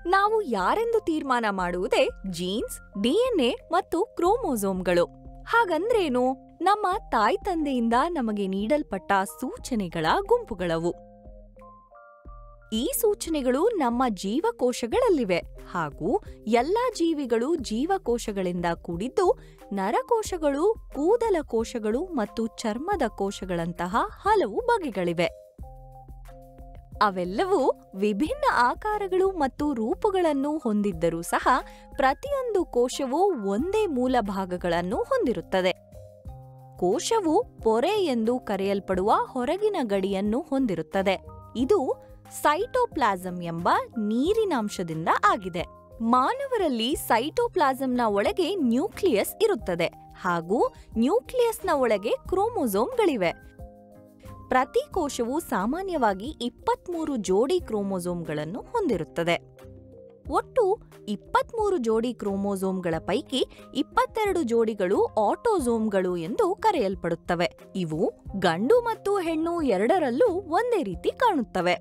ನಾವು ಯಾರೆಂದು ತೀರ್ಮಾನ ಮಾಡುವುದೇ ಜೀನ್ಸ್ ಡಿಎನ್ಎ ಮತ್ತು ಕ್ರೋಮೋಸೋಮ್ಗಳು ಹಾಗಂದ್ರೇನು ನಮ್ಮ ತಾಯಿ ತಂದೆಯಿಂದ ನಮಗೆ ನೀಡಲ್ಪಟ್ಟ ಸೂಚನೆಗಳ ಗುಂಪುಗಳವು ಈ ಸೂಚನೆಗಳು ನಮ್ಮ ಜೀವಕೋಶಗಳಲ್ಲಿವೆ ಹಾಗೂ ಎಲ್ಲಾ ಜೀವಿಗಳು ಜೀವಕೋಶಗಳಿಂದ ಕೂಡಿದ್ದು ನರಕೋಶಗಳು ಕೂದಲ ಕೋಶಗಳು ಮತ್ತು ಚರ್ಮದ ಕೋಶಗಳಂತಹ ಹಲವು ಬಗೆಗಳಿವೆ ಅವೆಲ್ಲವೂ ವಿಭಿನ್ನ ಆಕಾರಗಳು ಮತ್ತು ರೂಪಗಳನ್ನು ಹೊಂದಿದ್ದರೂ ಸಹ ಪ್ರತಿಯೊಂದು ಕೋಶವೂ ಒಂದೇ ಮೂಲ ಭಾಗಗಳನ್ನು ಹೊಂದಿರುತ್ತದೆ ಕೋಶವು ಪೊರೆ ಎಂದು ಕರೆಯಲ್ಪಡುವ ಹೊರಗಿನ ಗಡಿಯನ್ನು ಹೊಂದಿರುತ್ತದೆ ಇದು ಸೈಟೋಪ್ಲಾಸಂ ಎಂಬ ನೀರಿನಾಂಶದಿಂದ ಆಗಿದೆ ಮಾನವರಲ್ಲಿ ಸೈಟೋಪ್ಲಾಸಂನ ಒಳಗೆ ನ್ಯೂಕ್ಲಿಯಸ್ ಇರುತ್ತದೆ ಹಾಗೂ ನ್ಯೂಕ್ಲಿಯಸ್ನ ಒಳಗೆ ಕ್ರೋಮೋಸೋಮ್ಗಳಿವೆ ಪ್ರತಿ ಕೋಶವು ಸಾಮಾನ್ಯವಾಗಿ ಇಪ್ಪತ್ಮೂರು ಜೋಡಿ ಕ್ರೋಮೋಸೋಮ್ಗಳನ್ನು ಹೊಂದಿರುತ್ತದೆ ಒಟ್ಟು ಇಪ್ಪತ್ಮೂರು ಜೋಡಿ ಕ್ರೋಮೋಸೋಮ್ಗಳ ಪೈಕಿ ಇಪ್ಪತ್ತೆರಡು ಜೋಡಿಗಳು ಆಟೋಸೋಮ್ಗಳು ಎಂದು ಕರೆಯಲ್ಪಡುತ್ತವೆ ಇವು ಗಂಡು ಮತ್ತು ಹೆಣ್ಣು ಎರಡರಲ್ಲೂ ಒಂದೇ ರೀತಿ ಕಾಣುತ್ತವೆ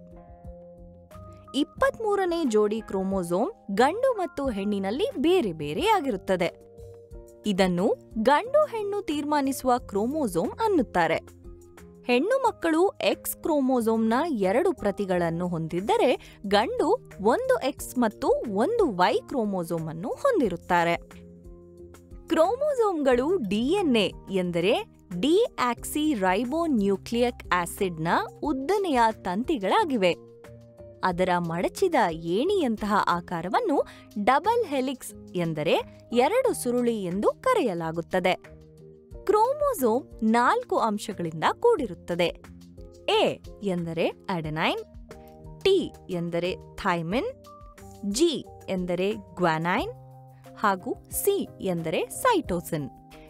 ಇಪ್ಪತ್ಮೂರನೇ ಜೋಡಿ ಕ್ರೋಮೋಸೋಮ್ ಗಂಡು ಮತ್ತು ಹೆಣ್ಣಿನಲ್ಲಿ ಬೇರೆ ಬೇರೆಯಾಗಿರುತ್ತದೆ ಇದನ್ನು ಗಂಡು ಹೆಣ್ಣು ತೀರ್ಮಾನಿಸುವ ಕ್ರೋಮೋಸೋಮ್ ಅನ್ನುತ್ತಾರೆ ಹೆಣ್ಣು ಮಕ್ಕಳು ಎಕ್ಸ್ ಕ್ರೋಮೋಸೋಮ್ನ ಎರಡು ಪ್ರತಿಗಳನ್ನು ಹೊಂದಿದ್ದರೆ ಗಂಡು ಒಂದು ಎಕ್ಸ್ ಮತ್ತು ಒಂದು ವೈ ಕ್ರೋಮೋಸೋಮ್ ಅನ್ನು ಹೊಂದಿರುತ್ತಾರೆ ಕ್ರೋಮೋಸೋಮ್ಗಳು ಡಿಎನ್ಎ ಎಂದರೆ ಡಿಆಕ್ಸಿ ರೈಬೋನ್ಯೂಕ್ಲಿಯಿಕ್ ಆಸಿಡ್ನ ಉದ್ದನೆಯ ತಂತಿಗಳಾಗಿವೆ ಅದರ ಮಡಚಿದ ಏಣಿಯಂತಹ ಆಕಾರವನ್ನು ಡಬಲ್ ಹೆಲಿಕ್ಸ್ ಎಂದರೆ ಎರಡು ಸುರುಳಿ ಎಂದು ಕರೆಯಲಾಗುತ್ತದೆ ಕ್ರೋಮೋಸೋಮ್ ನಾಲ್ಕು ಅಂಶಗಳಿಂದ ಕೂಡಿರುತ್ತದೆ ಎ ಎಂದರೆ ಅಡೆನೈನ್ ಟಿ ಎಂದರೆ ಥೈಮಿನ್ ಜಿ ಎಂದರೆ ಗ್ವಾನೈನ್ ಹಾಗೂ ಸಿ ಎಂದರೆ ಸೈಟೋಸಿನ್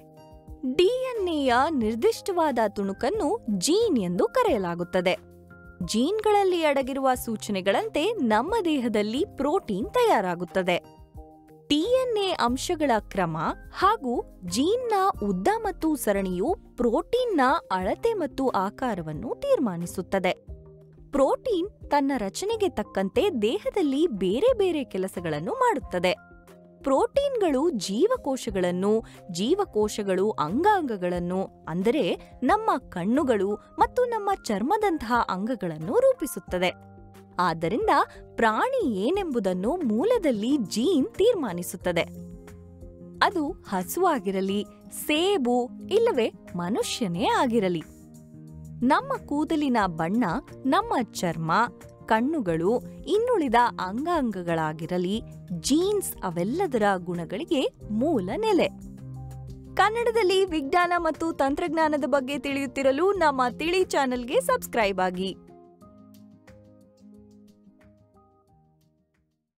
ಡಿಎನ್ಎಯ ನಿರ್ದಿಷ್ಟವಾದ ತುಣುಕನ್ನು ಜೀನ್ ಎಂದು ಕರೆಯಲಾಗುತ್ತದೆ ಜೀನ್ಗಳಲ್ಲಿ ಅಡಗಿರುವ ಸೂಚನೆಗಳಂತೆ ನಮ್ಮ ದೇಹದಲ್ಲಿ ಪ್ರೋಟೀನ್ ತಯಾರಾಗುತ್ತದೆ ಡಿಎನ್ಎ ಅಂಶಗಳ ಕ್ರಮ ಹಾಗೂ ಜೀನ್ನ ಉದ್ದ ಮತ್ತು ಸರಣಿಯು ಪ್ರೋಟೀನ್ನ ಅಳತೆ ಮತ್ತು ಆಕಾರವನ್ನು ತೀರ್ಮಾನಿಸುತ್ತದೆ ಪ್ರೋಟೀನ್ ತನ್ನ ರಚನೆಗೆ ತಕ್ಕಂತೆ ದೇಹದಲ್ಲಿ ಬೇರೆ ಬೇರೆ ಕೆಲಸಗಳನ್ನು ಮಾಡುತ್ತದೆ ಪ್ರೋಟೀನ್ಗಳು ಜೀವಕೋಶಗಳನ್ನು ಜೀವಕೋಶಗಳು ಅಂಗಾಂಗಗಳನ್ನು ಅಂದರೆ ನಮ್ಮ ಕಣ್ಣುಗಳು ಮತ್ತು ನಮ್ಮ ಚರ್ಮದಂತಹ ಅಂಗಗಳನ್ನು ರೂಪಿಸುತ್ತದೆ ಆದ್ದರಿಂದ ಪ್ರಾಣಿ ಏನೆಂಬುದನ್ನು ಮೂಲದಲ್ಲಿ ಜೀನ್ ತೀರ್ಮಾನಿಸುತ್ತದೆ ಅದು ಹಸುವಾಗಿರಲಿ ಸೇಬು ಇಲ್ಲವೇ ಮನುಷ್ಯನೇ ಆಗಿರಲಿ ನಮ್ಮ ಕೂದಲಿನ ಬಣ್ಣ ನಮ್ಮ ಚರ್ಮ ಕಣ್ಣುಗಳು ಇನ್ನುಳಿದ ಅಂಗಾಂಗಗಳಾಗಿರಲಿ ಜೀನ್ಸ್ ಅವೆಲ್ಲದರ ಗುಣಗಳಿಗೆ ಮೂಲ ನೆಲೆ ಕನ್ನಡದಲ್ಲಿ ವಿಜ್ಞಾನ ಮತ್ತು ತಂತ್ರಜ್ಞಾನದ ಬಗ್ಗೆ ತಿಳಿಯುತ್ತಿರಲು ನಮ್ಮ ತಿಳಿ ಚಾನೆಲ್ಗೆ ಸಬ್ಸ್ಕ್ರೈಬ್ ಆಗಿ